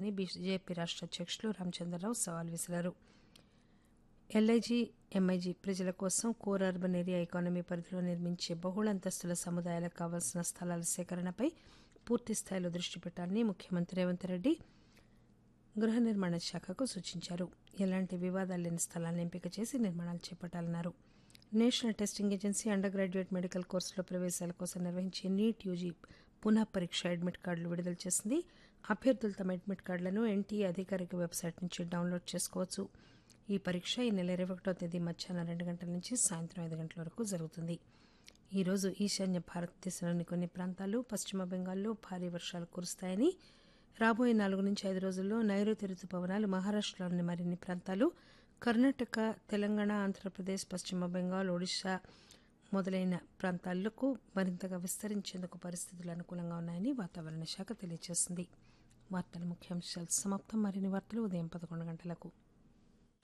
చేస్తామని బీజేపీ రాష్ట్ర అధ్యక్షులు రామచంద్రరావు సవాల్ విసిరారు ఎల్ఐజీ ఎంఐజీ ప్రజల కోసం కోర్ అర్బన్ ఏరియా ఎకానమీ పరిధిలో నిర్మించే బహుళ అంతస్తుల సముదాయాలకు కావాల్సిన స్థలాల సేకరణపై పూర్తి స్థాయిలో దృష్టి పెట్టాలని ముఖ్యమంత్రి రేవంత్ రెడ్డి గృహ నిర్మాణ శాఖకు సూచించారు ఎలాంటి వివాదాలు లేని స్థలాలను ఎంపిక చేసి నిర్మాణాలు చేపట్టాలన్నారు national testing agency undergraduate medical కోర్సులో ప్రవేశాల కోసం నిర్వహించే నీట్ యూజీ పునః పరీక్ష అడ్మిట్ కార్డులు విడుదల చేసింది అభ్యర్థులు తమ అడ్మిట్ కార్డులను ఎన్టీఏ అధికారిక వెబ్సైట్ నుంచి డౌన్లోడ్ చేసుకోవచ్చు ఈ పరీక్ష ఈ నెల ఇరవై ఒకటో తేదీ మధ్యాహ్నం రెండు గంటల నుంచి సాయంత్రం ఐదు గంటల వరకు జరుగుతుంది ఈ రోజు ఈశాన్య భారతదేశంలోని కొన్ని ప్రాంతాలు పశ్చిమ బెంగాల్లో భారీ వర్షాలు కురుస్తాయని రాబోయే నాలుగు నుంచి ఐదు రోజుల్లో నైరుతి రుతుపవనాలు మహారాష్టలోని మరిన్ని ప్రాంతాలు కర్ణాటక తెలంగాణ ఆంధ్రప్రదేశ్ పశ్చిమ బెంగాల్ ఒడిశా మొదలైన ప్రాంతాలకు మరింతగా విస్తరించేందుకు పరిస్థితులు అనుకూలంగా ఉన్నాయని వాతావరణ శాఖ తెలియజేసింది వార్తల ముఖ్యాంశాలు సమాప్తం మరిన్ని వార్తలు ఉదయం పదకొండు గంటలకు